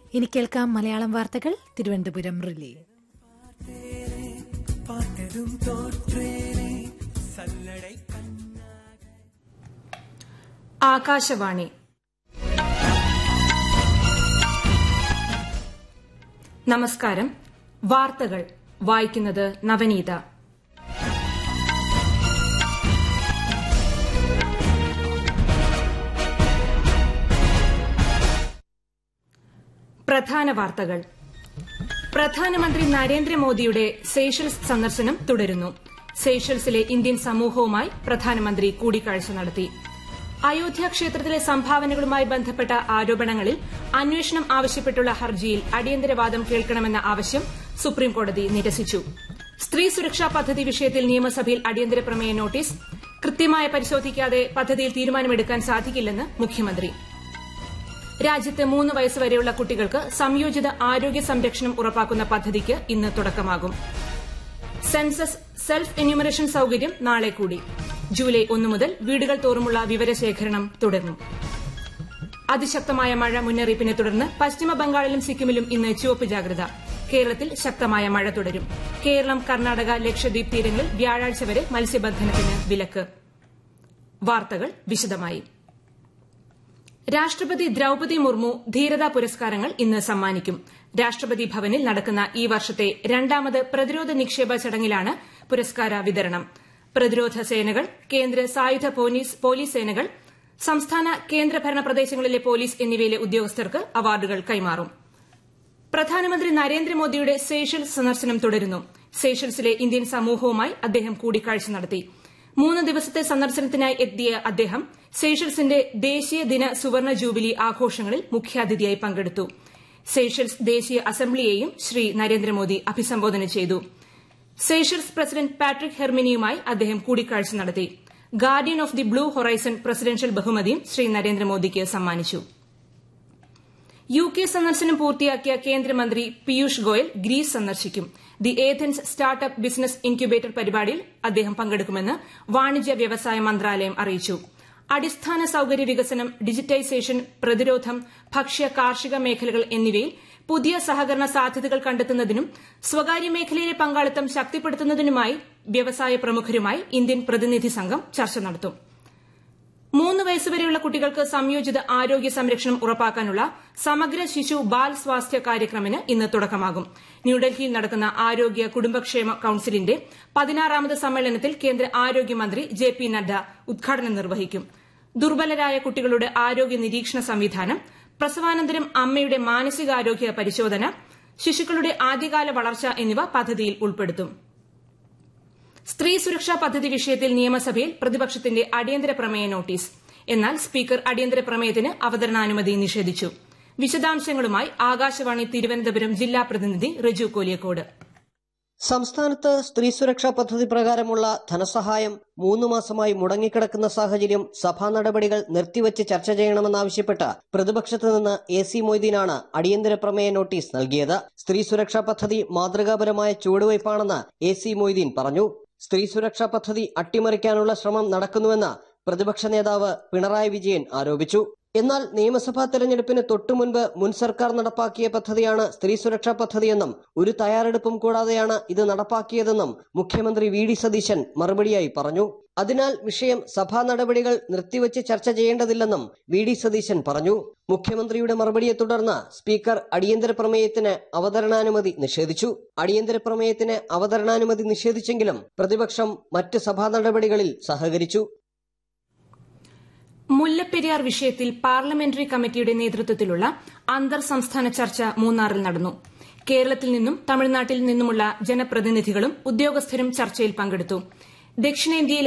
ഇനി കേൾക്കാം മലയാളം വാർത്തകൾ തിരുവനന്തപുരം റിലേ ആകാശവാണി നമസ്കാരം വാർത്തകൾ വായിക്കുന്നത് നവനീത പ്രധാന വാർത്തകൾ പ്രധാനമന്ത്രി നരേന്ദ്രമോദിയുടെ സേഷൽസ് സന്ദർശനം തുടരുന്നു സേഷൽസിലെ ഇന്ത്യൻ സമൂഹവുമായി പ്രധാനമന്ത്രി കൂടിക്കാഴ്ച നടത്തി അയോധ്യ ക്ഷേത്രത്തിലെ സംഭാവനകളുമായി ബന്ധപ്പെട്ട ആരോപണങ്ങളിൽ അന്വേഷണം ആവശ്യപ്പെട്ടുള്ള ഹർജിയിൽ അടിയന്തരവാദം കേൾക്കണമെന്ന ആവശ്യം സുപ്രീംകോടതി നിരസിച്ചു സ്ത്രീ സുരക്ഷാ പദ്ധതി വിഷയത്തിൽ നിയമസഭയിൽ അടിയന്തര പ്രമേയ നോട്ടീസ് കൃത്യമായി പരിശോധിക്കാതെ പദ്ധതിയിൽ തീരുമാനമെടുക്കാൻ സാധിക്കില്ലെന്ന് മുഖ്യമന്ത്രി രാജ്യത്ത് മൂന്ന് വയസ്സുവരെയുള്ള കുട്ടികൾക്ക് സംയോജിത ആരോഗ്യ സംരക്ഷണം ഉറപ്പാക്കുന്ന പദ്ധതിക്ക് ഇന്ന് തുടക്കമാകും സെൻസസ് സെൽഫ് എന്യൂമറേഷൻ സൌകര്യം നാളെ കൂടി ജൂലൈ ഒന്നു മുതൽ വീടുകൾ തോറുമുള്ള വിവരശേഖരണം തുടങ്ങും അതിശക്തമായ മഴ മുന്നറിയിപ്പിനെ തുടർന്ന് പശ്ചിമ ബംഗാളിലും സിക്കിമിലും ഇന്ന് ചുവപ്പ് ജാഗ്രത കേരളത്തിൽ ശക്തമായ മഴ തുടരും കേരളം കർണാടക ലക്ഷദ്വീപ് തീരങ്ങളിൽ വ്യാഴാഴ്ച വരെ മത്സ്യബന്ധനത്തിന് വിലക്ക് വാർത്തകൾ വിശദമായി രാഷ്ട്രപതി ദ്രൌപതി മുർമു ധീരതാ പുരസ്കാരങ്ങൾ ഇന്ന് സമ്മാനിക്കും രാഷ്ട്രപതി ഭവനിൽ നടക്കുന്ന ഈ വർഷത്തെ രണ്ടാമത് പ്രതിരോധ നിക്ഷേപ ചടങ്ങിലാണ് പുരസ്കാര വിതരണം പ്രതിരോധ സേനകൾ കേന്ദ്ര സായുധ പോലീസ് സേനകൾ സംസ്ഥാന കേന്ദ്രഭരണ പ്രദേശങ്ങളിലെ പോലീസ് എന്നിവയിലെ ഉദ്യോഗസ്ഥർക്ക് അവാർഡുകൾ കൈമാറും പ്രധാനമന്ത്രി നരേന്ദ്രമോദിയുടെ സേഷൽസ് സന്ദർശനം തുടരുന്നു സേഷൽസിലെ ഇന്ത്യൻ സമൂഹവുമായി അദ്ദേഹം കൂടിക്കാഴ്ച നടത്തി മൂന്ന് ദിവസത്തെ സന്ദർശനത്തിനായി എത്തിയ അദ്ദേഹം സേഷൽസിന്റെ ദേശീയ ദിന സുവർണ ജൂബിലി ആഘോഷങ്ങളിൽ മുഖ്യാതിഥിയായി പങ്കെടുത്തു സേഷൽസ് ദേശീയ അസംബ്ലിയെയും ശ്രീ നരേന്ദ്രമോദി അഭിസംബോധന ചെയ്തു സേഷൽസ് പ്രസിഡന്റ് പാട്രിക് ഹെർമിനിയുമായി അദ്ദേഹം കൂടിക്കാഴ്ച നടത്തി guardian of the blue horizon presidential ബഹുമതിയും ശ്രീ നരേന്ദ്രമോദിക്ക് സമ്മാനിച്ചു യു കെ സന്ദർശനം പൂർത്തിയാക്കിയ കേന്ദ്രമന്ത്രി പീയൂഷ് ഗോയൽ ഗ്രീസ് സന്ദർശിക്കും the Athens startup business incubator പരിപാടിയിൽ അദ്ദേഹം പങ്കെടുക്കുമെന്ന് വാണിജ്യ വ്യവസായ മന്ത്രാലയം അറിയിച്ചു അടിസ്ഥാന സൌകര്യ വികസനം ഡിജിറ്റൈസേഷൻ പ്രതിരോധം ഭക്ഷ്യ കാർഷിക മേഖലകൾ എന്നിവയിൽ പുതിയ സഹകരണ സാധ്യതകൾ കണ്ടെത്തുന്നതിനും സ്വകാര്യ മേഖലയിലെ പങ്കാളിത്തം ശക്തിപ്പെടുത്തുന്നതിനുമായി വ്യവസായ പ്രമുഖരുമായി ഇന്ത്യൻ പ്രതിനിധി സംഘം ചർച്ച നടത്തും മൂന്ന് വയസ്സുവരെയുള്ള കുട്ടികൾക്ക് സംയോജിത ആരോഗ്യ സംരക്ഷണം ഉറപ്പാക്കാനുള്ള സമഗ്ര ശിശു ബാൽ സ്വാസ്ഥ്യ കാര്യക്രമിന് ഇന്ന് തുടക്കമാകും ന്യൂഡൽഹിയിൽ നടക്കുന്ന ആരോഗ്യ കുടുംബക്ഷേമ കൌൺസിലിന്റെ പതിനാറാമത് സമ്മേളനത്തിൽ കേന്ദ്ര ആരോഗ്യമന്ത്രി ജെ പി നദ്ദ ഉദ്ഘാടനം നിർവഹിക്കും ദുർബലരായ കുട്ടികളുടെ ആരോഗ്യ നിരീക്ഷണ സംവിധാനം പ്രസവാനന്തരം അമ്മയുടെ മാനസികാരോഗ്യ പരിശോധന ശിശുക്കളുടെ ആദ്യകാല വളർച്ച എന്നിവ പദ്ധതിയിൽ ഉൾപ്പെടുത്തും സ്ത്രീ സുരക്ഷാ പദ്ധതി വിഷയത്തിൽ നിയമസഭയിൽ പ്രതിപക്ഷത്തിന്റെ അടിയന്തര പ്രമേയ നോട്ടീസ് എന്നാൽ സ്പീക്കർ അടിയന്തര പ്രമേയത്തിന് അവതരണാനുമതി നിഷേധിച്ചു വിശദാംശങ്ങളുമായി ആകാശവാണി തിരുവനന്തപുരം ജില്ലാ പ്രതിനിധി റിജു കോലിയക്കോട് സംസ്ഥാനത്ത് സ്ത്രീ സുരക്ഷാ പദ്ധതി പ്രകാരമുള്ള ധനസഹായം മൂന്ന് മാസമായി മുടങ്ങിക്കിടക്കുന്ന സാഹചര്യം സഭാ നടപടികൾ നിർത്തിവച്ച് ചർച്ച ചെയ്യണമെന്നാവശ്യപ്പെട്ട് പ്രതിപക്ഷത്ത് നിന്ന് എ സി മൊയ്തീനാണ് അടിയന്തര പ്രമേയ നോട്ടീസ് നൽകിയത് സ്ത്രീ സുരക്ഷാ പദ്ധതി മാതൃകാപരമായ ചുവടുവയ്പാണെന്ന് എ സി മൊയ്തീൻ പറഞ്ഞു സ്ത്രീ സുരക്ഷാ പദ്ധതി അട്ടിമറിക്കാനുള്ള ശ്രമം നടക്കുന്നുവെന്ന് പ്രതിപക്ഷ നേതാവ് പിണറായി വിജയൻ ആരോപിച്ചു എന്നാൽ നിയമസഭാ തെരഞ്ഞെടുപ്പിന് തൊട്ടുമുൻപ് മുൻ സർക്കാർ നടപ്പാക്കിയ പദ്ധതിയാണ് സ്ത്രീ സുരക്ഷാ പദ്ധതിയെന്നും ഒരു തയ്യാറെടുപ്പും കൂടാതെയാണ് ഇത് നടപ്പാക്കിയതെന്നും മുഖ്യമന്ത്രി വി ഡി സതീശൻ മറുപടിയായി പറഞ്ഞു അതിനാൽ വിഷയം സഭാ നടപടികൾ നിർത്തിവച്ച് ചർച്ച ചെയ്യേണ്ടതില്ലെന്നും വി ഡി സതീശൻ പറഞ്ഞു മുഖ്യമന്ത്രിയുടെ മറുപടിയെ തുടർന്ന് സ്പീക്കർ അടിയന്തര പ്രമേയത്തിന് അവതരണാനുമതി നിഷേധിച്ചു അടിയന്തര പ്രമേയത്തിന് അവതരണാനുമതി നിഷേധിച്ചെങ്കിലും പ്രതിപക്ഷം മറ്റ് സഭാ നടപടികളിൽ സഹകരിച്ചു മുല്ലപ്പെരിയാർ വിഷയത്തിൽ പാർലമെന്ററി കമ്മിറ്റിയുടെ നേതൃത്വത്തിലുള്ള അന്തർ സംസ്ഥാന ചർച്ച മൂന്നാറിൽ നടന്നു കേരളത്തിൽ നിന്നും തമിഴ്നാട്ടിൽ നിന്നുമുള്ള ജനപ്രതിനിധികളും ഉദ്യോഗസ്ഥരും ചർച്ചയിൽ പങ്കെടുത്തു ദക്ഷിണേന്ത്യയിലെ